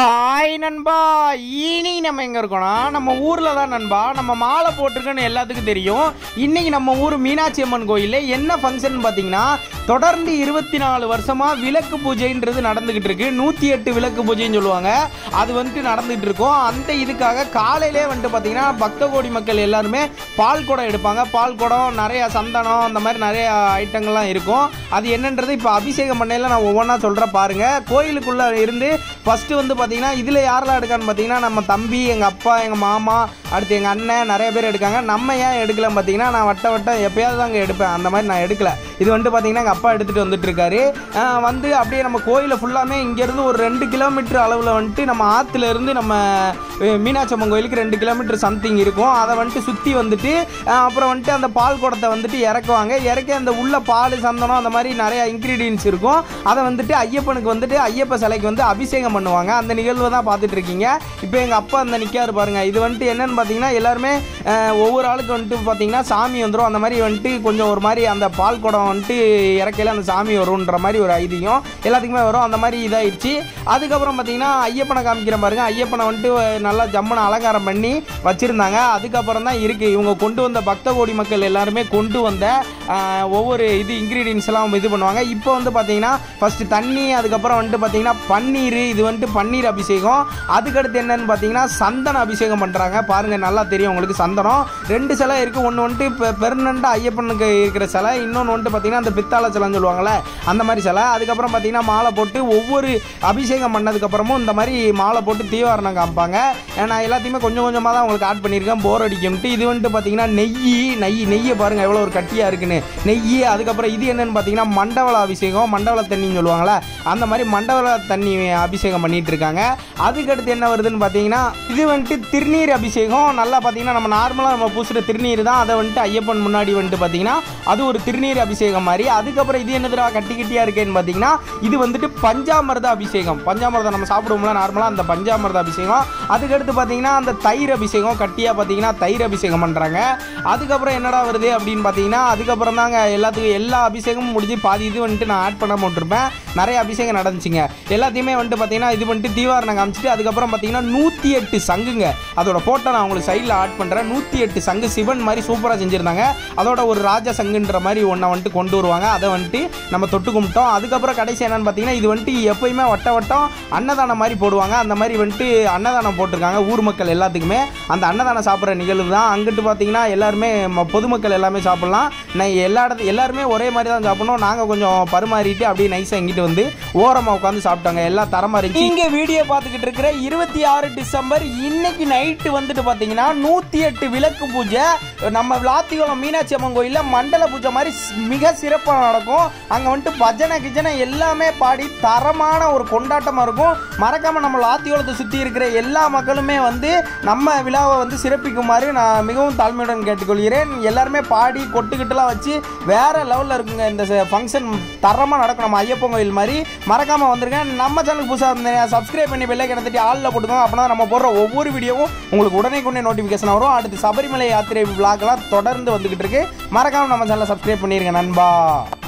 hi நண்பா இனி நம்ம எங்க இருக்கோம்னா நம்ம ஊர்ல தான் நண்பா நம்ம மாலை போட்டிருக்கோன்னு எல்லாத்துக்கும் தெரியும் இன்னைக்கு நம்ம ஊர் மீனாட்சி அம்மன் கோயிலில் என்ன ஃபங்க்ஷன் பார்த்தீங்கன்னா தொடர்ந்து இருபத்தி நாலு வருஷமா விளக்கு பூஜைன்றது நடந்துகிட்டு இருக்கு நூத்தி எட்டு விளக்கு பூஜைன்னு சொல்லுவாங்க அது வந்துட்டு நடந்துகிட்டு இருக்கும் அந்த இதுக்காக காலையிலே வந்துட்டு பார்த்தீங்கன்னா பக்த கோடி மக்கள் எல்லாருமே பால் குடம் எடுப்பாங்க பால் குடம் நிறைய சந்தனம் அந்த மாதிரி நிறைய ஐட்டங்கள்லாம் இருக்கும் அது என்னன்றது இப்போ அபிஷேகம் பண்ணையில நான் ஒவ்வொன்றா சொல்கிறேன் பாருங்க கோயிலுக்குள்ள இருந்து ஃபர்ஸ்ட் வந்து பார்த்தீங்கன்னா இதில் யாரெல்லாம் எடுக்கான்னு பார்த்தீங்கன்னா நம்ம தம்பி எங்கள் அப்பா எங்கள் மாமா அடுத்து எங்கள் அண்ணன் நிறைய பேர் எடுக்காங்க நம்ம ஏன் எடுக்கலன்னு பார்த்தீங்கன்னா நான் வட்ட வட்டம் எப்பயாவது தாங்க எடுப்பேன் அந்த மாதிரி நான் எடுக்கல இது வந்துட்டு பார்த்தீங்கன்னா எங்கள் அப்பா எடுத்துகிட்டு வந்துட்டு இருக்காரு ஆஹ் வந்து அப்படியே நம்ம கோயிலை ஃபுல்லாமே இங்கேருந்து ஒரு ரெண்டு கிலோமீட்டர் அளவில் வந்துட்டு நம்ம ஆற்றுல இருந்து நம்ம அஹ், மீனாட்சி அம்மன் கோயிலுக்கு ரெண்டு கிலோமீட்டர் சம்திங் இருக்கும் அதை வந்துட்டு சுற்றி வந்துட்டு ஆஹ், அப்புறம் வந்துட்டு அந்த பால் குடத்தை வந்துட்டு இறக்குவாங்க இறக்கி அந்த உள்ள பால் சந்தனம் அந்த மாதிரி நிறைய இன்க்ரீடியன்ஸ் இருக்கும் அதை வந்துட்டு ஐயப்பனுக்கு வந்துட்டு ஐயப்ப சிலைக்கு வந்து அபிஷேகம் பண்ணுவாங்க அந்த நிகழ்வு தான் பார்த்துட்டு இருக்கீங்க இப்போ எங்கள் அப்பா அந்த நிற்காரு பாருங்க இது வந்துட்டு என்னன்னு பார்த்தீங்கன்னா எல்லாருமே அஹ், ஒவ்வொரு ஆளுக்கு வந்துட்டு பார்த்தீங்கன்னா சாமி வந்துடும் அந்த மாதிரி வந்துட்டு கொஞ்சம் ஒரு மாதிரி அந்த பால் குடம் வந்துட்டு இறக்கையில அந்த சாமி வரும்ன்ற மாதிரி ஒரு ஐதீகம் எல்லாத்துக்குமே வரும் அந்த மாதிரி இதாயிடுச்சு அதுக்கப்புறம் பார்த்தீங்கன்னா ஐயப்பனை காமிக்கிற பாருங்க ஐயப்பனை வந்துட்டு நல்லா ஜம்முன அலங்காரம் பண்ணி வச்சிருந்தாங்க அதுக்கப்புறம் தான் இருக்கு இவங்க கொண்டு வந்த பக்த கோடி மக்கள் எல்லாருமே கொண்டு வந்த ஆஹ், ஒவ்வொரு இது இன்க்ரீடியன்ஸ் எல்லாம் இது பண்ணுவாங்க இப்போ வந்து பார்த்தீங்கன்னா ஃபர்ஸ்ட் தண்ணி அதுக்கப்புறம் வந்துட்டு பார்த்தீங்கன்னா பன்னீர் இது வந்துட்டு பன்னீர் அபிஷேகம் அதுக்கடுத்து என்னன்னு பார்த்தீங்கன்னா சந்தன அபிஷேகம் பண்ணுறாங்க பாருங்க நல்லா தெரியும் உங்களுக்கு சந்தனம் ரெண்டு சிலை இருக்குது ஒன்று வந்துட்டு இப்போ பெர்மனண்டாக ஐயப்பனுக்கு இருக்கிற சிலை இன்னொன்று வந்துட்டு பார்த்தீங்கன்னா அந்த பித்தாள சிலைன்னு சொல்லுவாங்கள்ல அந்த மாதிரி சிலை அதுக்கப்புறம் பார்த்தீங்கன்னா மாலை போட்டு ஒவ்வொரு அபிஷேகம் பண்ணதுக்கப்புறமும் இந்த மாதிரி மாலை போட்டு தீவாரணம் காமிப்பாங்க நான் எல்லாத்தையுமே கொஞ்சம் கொஞ்சமாக தான் உங்களுக்கு ஆட் பண்ணியிருக்கேன் போர் அடிக்கும்ட்டு இது வந்துட்டு பார்த்தீங்கன்னா நெய் நெய் நெய்யை பாருங்கள் எவ்வளோ ஒரு கட்டியாக இருக்குன்னு நெய் அதுக்கப்புறம் இது என்னன்னு பார்த்தீங்கன்னா மண்டவள அபிஷேகம் மண்டவள தண்ணின்னு சொல்லுவாங்கள்ல அந்த மாதிரி மண்டவள தண்ணி அபிஷேகம் பண்ணிட்டு இருக்காங்க அதுக்கடுத்து என்ன வருதுன்னு பார்த்தீங்கன்னா இது வந்துட்டு திருநீர் அபிஷேகம் நல்லா பார்த்தீங்கன்னா நம்ம நார்மலாக நம்ம பூசுகிற திருநீர் தான் அதை வந்துட்டு ஐயப்பன் முன்னாடி வந்துட்டு பார்த்தீங்கன்னா அது ஒரு திருநீர் அபிஷேகம் மாதிரி அதுக்கப்புறம் இது என்னதுடா கட்டி கட்டியாக இருக்கேன்னு பார்த்தீங்கன்னா இது வந்துட்டு பஞ்சாமிர்த அபிஷேகம் பஞ்சாமிர்தம் நம்ம சாப்பிடுவோம்ல நார்மலாக அந்த பஞ்சாமிர்த அபிஷேகம் அதுக்கடுத்து பார்த்தீங்கன்னா அந்த தயிர் அபிஷேகம் கட்டியாக பார்த்தீங்கன்னா தயிர் அபிஷேகம் பண்ணுறாங்க அதுக்கப்புறம் என்னடா வருது அப்படின்னு பார்த்தீங்கன்னா அதுக்கப்புறம் தாங்க எல்லாத்துக்கும் எல்லா அபிஷேகமும் முடிஞ்சு பாதி இது வந்துட்டு நான் ஆட் பண்ண போட்டிருப்பேன் நிறைய அபிஷேகம் நடந்துச்சுங்க எல்லாத்தையுமே வந்துட்டு பார்த்தீங்கன்னா இது வந்துட்டு தீவாரணம் காமிச்சிட்டு அதுக்கப்புறம் பார்த்தீங்கன்னா நூற்றி எட்டு சங்குங்க அதோட ஃபோட்டோ நான் உங்களுக்கு சைடில் ஆட் பண்ணுறேன் நூற்றி எட்டு சங்கு சிவன் மாதிரி சூப்பராக செஞ்சுருந்தாங்க அதோட ஒரு ராஜ சங்குன்ற மாதிரி ஒன்றை வந்துட்டு கொண்டு வருவாங்க அதை வந்துட்டு நம்ம தொட்டு கும்பிட்டோம் அதுக்கப்புறம் கடைசி என்னன்னு பார்த்தீங்கன்னா இது வந்துட்டு எப்பயுமே வட்ட வட்டம் அன்னதானம் மாதிரி போடுவாங்க அந்த மாதிரி வந்துட்டு அன்னதானம் போட்டிருக்காங்க ஊர் மக்கள் எல்லாத்துக்குமே அந்த அன்னதானம் சாப்பிட்ற நிகழ்வு தான் அங்கிட்டு பார்த்தீங்கன்னா எல்லாருமே ம- பொதுமக்கள் எல்லாமே சாப்பிட்லாம் நான் எல்லா இடத்து எல்லாருமே ஒரே மாதிரி தான் சாப்பிடணும் நாங்கள் கொஞ்சம் பரிமாறிட்டு அப்படியே நைஸாக இங்கிட்டு வந்து ஓரமாக உட்காந்து சாப்பிட்டாங்க எல்லாம் தரமாக இருந்துச்சு இங்கே வீடியோ பார்த்துக்கிட்டு இருக்கிற இருபத்தி ஆறு டிசம்பர் இன்னைக்கு நைட்டு வந்துட்டு பார்த்தீங்கன்னா நூற்றி எட்டு விளக்கு பூஜை நம்ம விளாத்திகுளம் மீனாட்சி அம்மன் கோயிலில் மண்டல பூஜை மாதிரி ஸ்- மிக சிறப்பாக நடக்கும் அங்கே வந்துட்டு பஜனை கிஜனை எல்லாமே பாடி தரமான ஒரு கொண்டாட்டமாக இருக்கும் மறக்காமல் நம்ம லாத்தியோளத்தை சுற்றி இருக்கிற எல்லா மக்களுமே வந்து நம்ம விழாவை வந்து சிறப்பிக்குமாறு நான் மிகவும் தாழ்மையுடன் கேட்டுக்கொள்கிறேன் எல்லாருமே பாடி கொட்டுக்கிட்டுலாம் வச்சு வேற லெவலில் இருக்குங்க இந்த ஃபங்க்ஷன் தரமாக நடக்கும் நம்ம ஐயப்பன் கோயில் மாதிரி மறக்காமல் வந்துருங்க நம்ம சேனலுக்கு புதுசாக இருந்தீங்க சப்ஸ்கிரைப் பண்ணி பெல்லை கிடத்திட்டு ஆளில் போட்டுக்கோங்க அப்படின்னா நம்ம போடுற ஒவ்வொரு வீடியோவும் உங்களுக்கு உடனே கொண்டே நோட்டிஃபிகேஷன் வரும் அடுத்து சபரிமலை யாத்திரை விழாக்கெல்லாம் தொடர்ந்து வந்துகிட்டு இருக்கு மறக்காமல் நம்ம சேனலை சப்ஸ்கிரைப் பண்ணிருங்க நண்பா